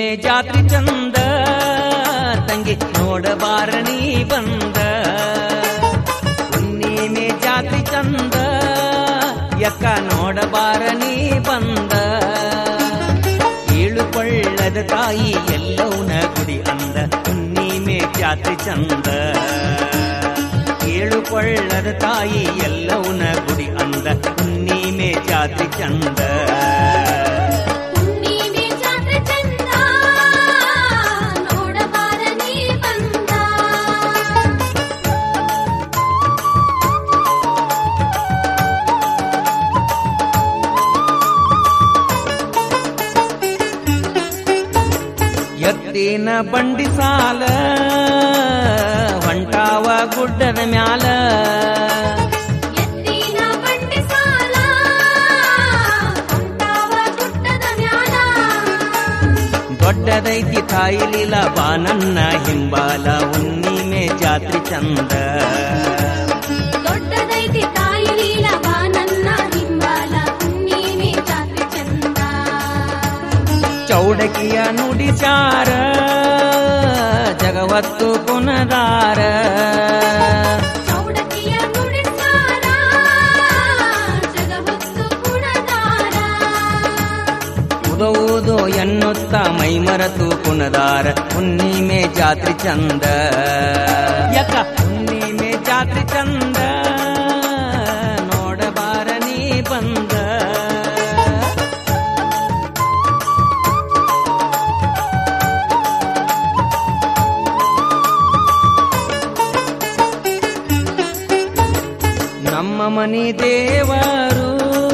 ಹುಣ್ಣಿಮೆ ಜಾತ್ರೆ ಚಂದ ತಂಗಿ ನೋಡಬಾರಣಿ ಬಂದ ಹುಣ್ಣಿಮೆ ಜಾತ್ರೆ ಚಂದ ಯಕ್ಕ ನೋಡಬಾರಣಿ ಬಂದ ಏಳುಕೊಳ್ಳದ ತಾಯಿ ಎಲ್ಲವನ ಗುಡಿ ಅಂದ ಹುಣ್ಣಿಮೆ ಜಾತ್ರೆ ಚಂದ ಏಳುಕೊಳ್ಳದ ತಾಯಿ ಎಲ್ಲವನ ಗುಡಿ ಅಂದ ಹುಣ್ಣಿಮೆ ಜಾತ್ರೆ ಚಂದ ಹುಣ್ಣಿಮೆ ಜಾತ್ರೆ ಚಂದ ನೋಡಬಾರ ನೀ ಬಂದ ಎತ್ತಿನ ಬಂಡಿ ಸಾಲ ಹೊಂಟಾವ ಗುಡ್ಡದ ಮ್ಯಾಲ ಎತ್ತಿನ ಬಂಡಿ ಸಾಲ ಹೊಂಟಾವ ಗುಡ್ಡದ ಮ್ಯಾಲ ದೊಡ್ಡದೈತಿ ತಾಯಿಲಿಲ ಬಾ ನನ್ನ ಹಿಂಬಾಲ ಹುಣ್ಣಿಮೆ ಜಾತ್ರೆ ಚಂದ ದೊಡ್ಡದೈತಿ ತಾಯಿ ಲೀಲ ಬಾ ನನ್ನ ಹಿಂಬಾಲ ಹುಣ್ಣಿಮೆ ಜಾತ್ರೆ ಚಂದ ಚೌಡಕಿಯ ನುಡಿಸಾರ ಜಗವತ್ತು ಪುನದಾರ ಚೌಡಕಿಯ ನುಡಿಸಾರ ಜಗವತ್ತು ಗುಣದಾರ ಉದೋದು ಎನ್ನುತ್ತ ಮೈ ಮರೆತು ಪುನದಾರ ಹುಣ್ಣಿಮೆ ಜಾತ್ರೆ ಚಂದ ಯಕ ಹುಣ್ಣಿಮೆ ಜಾತ್ರೆ ಚಂದ ನೋಡಬಾರ ನೀ ಬಂದ ನಮ್ಮ ಮನಿ ದೇವರು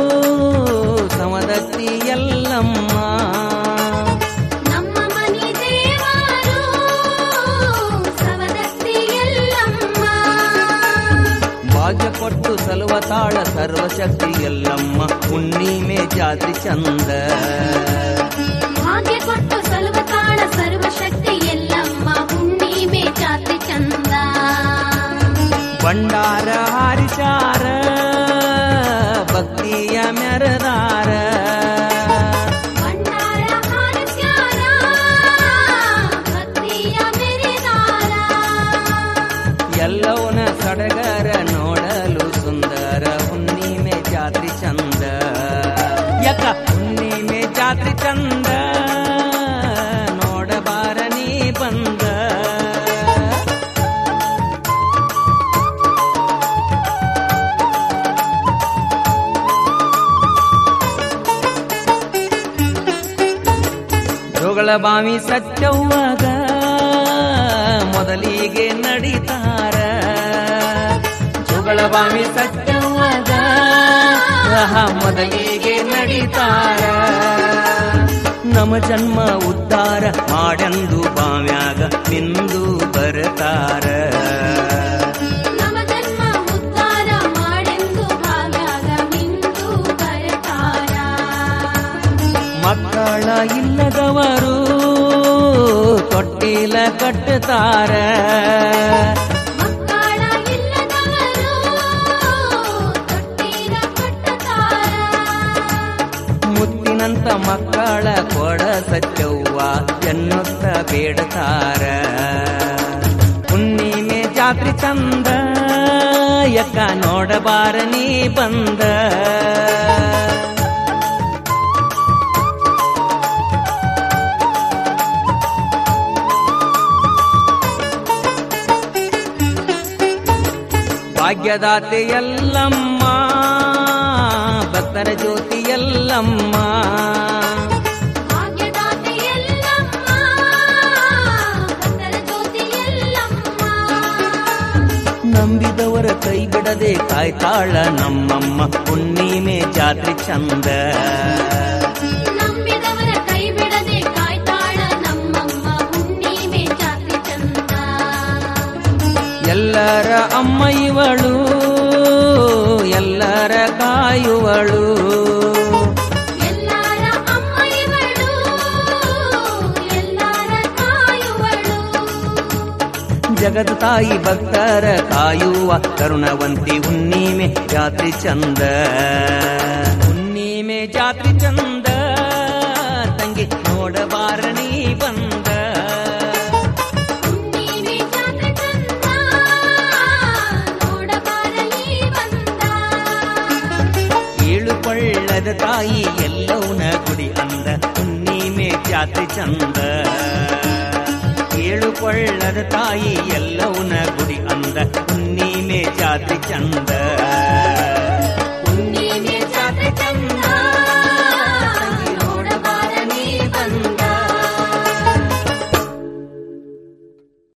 ಸಮದತ್ತಿ ಎಲ್ಲಮ್ಮ ನಮ್ಮ ಮನಿ ದೇವರು ಸವದತ್ತಿ ಎಲ್ಲಮ್ಮ ಭಾಗ್ಯ ಕೊಟ್ಟು ಸಲುವ ತಾಳ ಸರ್ವಶಕ್ತಿ ಎಲ್ಲಮ್ಮ ಹುಣ್ಣಿಮೆ ಜಾತಿ ಚಂದ ಭಾಗ್ಯ ಕೊಟ್ಟು ಸಲುವ ತಾಳ ಸರ್ವಶಕ್ತಿ ಎಲ್ಲಮ್ಮ ಹುಣ್ಣಿಮೆ ಜಾತ್ರೆ ಚಂದ ಭಂಡಾರ ಹಾರಿಸಾರ ಭಕ್ತಿಯ ಮೆರದಾರ ಭಂಡಾರ ಹಾರಸ್ಯಾರ ಭಕ್ತಿಯ ಮೆರೆದಾರ ಎಲ್ಲವನ ಸಡಗರ ನೋಡಲು ಸುಂದರ ಹುಣ್ಣಿಮೆ ಜಾತ್ರೆ ಚಂದ ಯಕ ಹುಣ್ಣಿಮೆ ಜಾತ್ರೆ ಚಂದ ನೋಡಬಾರ ನೀ ಬಂದ ಜೋಗಳ ಬಾವಿ ಸತ್ಯವ್ವಾಗ ಮೊದಲಿಗೆ ನಡೀತಾರ ಜೋಗಳ ಬಾವಿ ಸತ್ಯವ್ವಾಗ ಆಹಾ, ಮೊದಲಿಗೆ ನಡೀತಾರ ನಮ್ಮ ಜನ್ಮ ಉದ್ಧಾರ ಮಾಡಂದು ಬಾವ್ಯಾಗ ನಿಂದು ಬರ್ತಾರ ನಮ್ಮ ಜನ್ಮ ಉದ್ಧಾರ ಮಾಡೆಂದು ಭಾವ್ಯಾಗ ನಿಂತು ಬರ್ತಾರ ಮಕ್ಕಳ ಇಲ್ಲದವರು ತೊಟ್ಟಿಲ ಕಟ್ಟುತ್ತಾರ ಮಕ್ಕಳ ಇಲ್ಲದವರು ತೊಟ್ಟಿಲ ಕಟ್ಟುತ್ತಾರ ಮುತ್ತಿನಂತ ಮಕ್ಕಳ ಕೊಡ ಸತ್ಯವ್ವ ಎನ್ನುತ್ತ ಬೇಡತಾರ ಹುಣ್ಣಿಮೆ ಜಾತ್ರೆ ಚಂದ ಯಕ್ಕ ನೋಡಬಾರ ನೀ ಬಂದ ಭಾಗ್ಯದಾತೆ ಎಲ್ಲಮ್ಮ ಭಕ್ತರ ಜ್ಯೋತಿ ಎಲ್ಲಮ್ಮ ಭಾಗ್ಯದಾತೆ ಎಲ್ಲಮ್ಮ ಭಕ್ತರ ಜ್ಯೋತಿ ಎಲ್ಲಮ್ಮ ನಂಬಿದವರ ಕೈ ಬಿಡದೆ ಕಾಯ್ತಾಳ ನಮ್ಮಮ್ಮ ಹುಣ್ಣಿಮೆ ಜಾತ್ರೆ ಚಂದ ನಂಬಿದವರ ಕೈ ಬಿಡದೆ ಕಾಯ್ತಾಳ ನಮ್ಮಮ್ಮ ಹುಣ್ಣಿಮೆ ಜಾತ್ರೆ ಚಂದ ಎಲ್ಲರ ಅಮ್ಮ ಇವಳು ಎಲ್ಲರ ಕಾಯುವಳು ಎಲ್ಲಾರ ಅಮ್ಮ ಇವಳು ಎಲ್ಲಾರ ಕಾಯುವಳು ಜಗದ ತಾಯಿ ಭಕ್ತರ ಕಾಯುವ ಕರುಣವಂತಿ ಹುಣ್ಣಿಮೆ ಜಾತ್ರೆ ಚಂದ ಹುಣ್ಣಿಮೆ ಜಾತ್ರೆ ಚಂದ ತಂಗಿ ನೋಡಬಾರ ನೀ ಕೊಳ್ಳದ ತಾಯಿ ಎಲ್ಲವನ ಗುಡಿ ಅಂದ ಹುಣ್ಣಿಮೆ ಜಾತ್ರೆ ಚಂದ ಏಳು ಕೊಳ್ಳದ ತಾಯಿ ಎಲ್ಲವನ ಗುಡಿ ಅಂದ ಹುಣ್ಣಿಮೆ ಜಾತ್ರೆ ಚಂದ